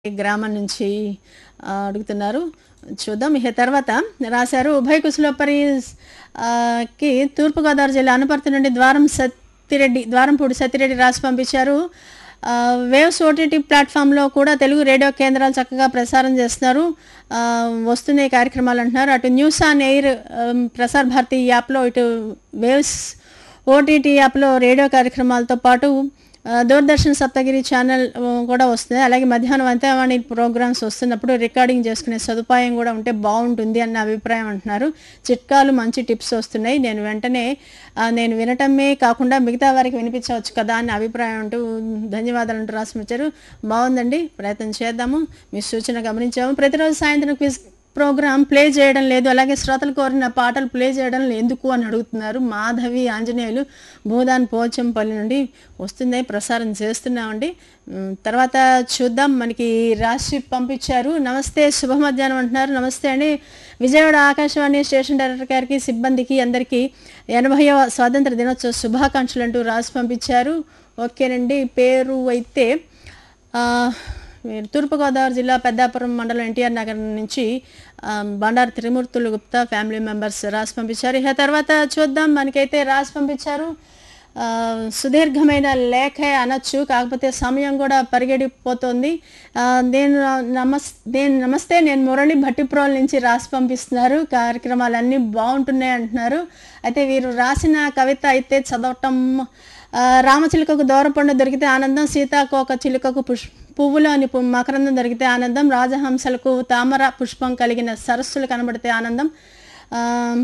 గ్రామం నుంచి ఆ, అడుగుతున్నారు చూద్దాం ఇక తర్వాత రాశారు ఉభయ కుశలోపరి ఆ, కి తూర్పుగోదావరి జిల్లా అనుపర్తి నుండి ద్వారం సత్తిరెడ్డి ద్వారంపూడి సత్తిరెడ్డి రాసి పంపించారు ఆ, వేవ్స్ ఓటీటీ ప్లాట్ఫామ్లో కూడా తెలుగు రేడియో కేంద్రాలు చక్కగా ప్రసారం చేస్తున్నారు ఆ, వస్తున్నాయి కార్యక్రమాలు అంటున్నారు అటు న్యూస్ ఆన్ ఎయిర్ ఆ, ప్రసార్ భారతి యాప్లో ఇటు వేవ్స్ ఓటీటీ యాప్లో రేడియో కార్యక్రమాలతో పాటు ఆ, దూరదర్శన్ సప్తగిరి ఛానల్ ఆ, కూడా వస్తుంది అలాగే మధ్యాహ్నం అంతేవాణి ప్రోగ్రామ్స్ వస్తున్నప్పుడు రికార్డింగ్ చేసుకునే సదుపాయం కూడా ఉంటే బాగుంటుంది అన్న అభిప్రాయం అంటున్నారు చిట్కాలు మంచి టిప్స్ వస్తున్నాయి నేను వెంటనే ఆ, నేను వినటమే కాకుండా మిగతా వారికి వినిపించవచ్చు కదా అన్న అభిప్రాయం అంటూ ధన్యవాదాలు అంటూ రాసి వచ్చారు బాగుందండి ప్రయత్నం చేద్దాము మీ సూచన గమనించాము ప్రతిరోజు సాయంత్రం క్విజ్ ప్రోగ్రామ్ ప్లే చేయడం లేదు అలాగే శ్రోతలు కోరిన పాటలు ప్లే చేయడం ఎందుకు అని అడుగుతున్నారు మాధవి ఆంజనేయులు భూదాన్ పోచంపల్లి నుండి వస్తుంది ప్రసారం చేస్తున్నామండి ఉమ్, తర్వాత చూద్దాం మనకి రాశి పంపించారు నమస్తే శుభ మధ్యాహ్నం అంటున్నారు నమస్తే అండి విజయవాడ ఆకాశవాణి స్టేషన్ డైరెక్టర్ గారికి సిబ్బందికి అందరికీ ఎనభైవ స్వాతంత్ర దినోత్సవ శుభాకాంక్షలు అంటూ రాసి పంపించారు ఓకేనండి పేరు అయితే ఆ, వీరు తూర్పుగోదావరి జిల్లా పెద్దాపురం మండలం ఎన్టీఆర్ నగర్ నుంచి ఆ, బండారు త్రిమూర్తులు గుప్తా ఫ్యామిలీ మెంబర్స్ రాసి పంపించారు ఇక తర్వాత చూద్దాం మనకైతే రాసి పంపించారు ఆ, సుదీర్ఘమైన లేఖే అనొచ్చు కాకపోతే సమయం కూడా పరిగెడిపోతుంది ఆ, నేను నమస్ నేను నమస్తే నేను మురళి భట్టిప్రోల్ నుంచి రాసి పంపిస్తున్నారు కార్యక్రమాలన్నీ బాగుంటున్నాయి అంటున్నారు అయితే వీరు రాసిన కవిత అయితే చదవటం ఆ, రామచిలుకకు దూరపండు దొరికితే ఆనందం సీతాకోక చిలుకకు పుష్ పువ్వులోని పు- మకరందం దొరికితే ఆనందం రాజహంసలకు తామర పుష్పం కలిగిన సరస్సులు కనబడితే ఆనందం ఆ,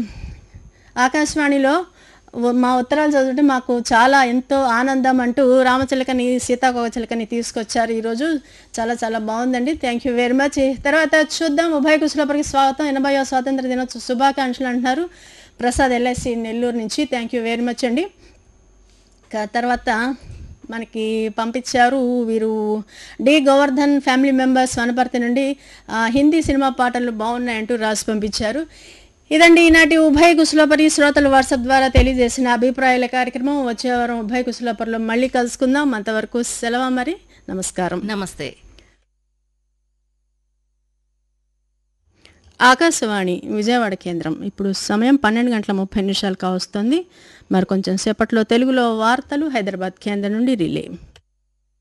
ఆకాశవాణిలో వ- మా ఉత్తరాలు చదివితే మాకు చాలా ఎంతో ఆనందం అంటూ రామచిలకని సీతాకోక చిలకని తీసుకొచ్చారు ఈరోజు చాలా చాలా బాగుందండి థ్యాంక్ యూ వెరీ మచ్ తర్వాత చూద్దాం ఉభయ కుశలపరికి స్వాగతం ఎనభైవ స్వాతంత్ర దినోత్సవ శుభాకాంక్షలు అంటున్నారు ప్రసాద్ ఎల్ఐసి నెల్లూరు నుంచి థ్యాంక్ యూ వెరీ మచ్ అండి ఇక తర్వాత మనకి పంపించారు వీరు D Govardhan family members Wanaparthy నుండి ఆ, హిందీ సినిమా పాటలు బాగున్నాయంటూ రాసి పంపించారు ఇదండి ఈనాటి ఉభయ కుశలపరి శ్రోతలు వాట్సాప్ ద్వారా తెలియజేసిన అభిప్రాయాల కార్యక్రమం వచ్చే వారం ఉభయ కుశలపరిలో మళ్ళీ కలుసుకుందాం అంతవరకు సెలవు మరి నమస్కారం నమస్తే ఆకాశవాణి విజయవాడ కేంద్రం ఇప్పుడు సమయం పన్నెండు గంటల ముప్పై నిమిషాలు కావస్తుంది మరి కొంచెం సేపట్లో తెలుగులో వార్తలు హైదరాబాద్ కేంద్రం నుండి రిలే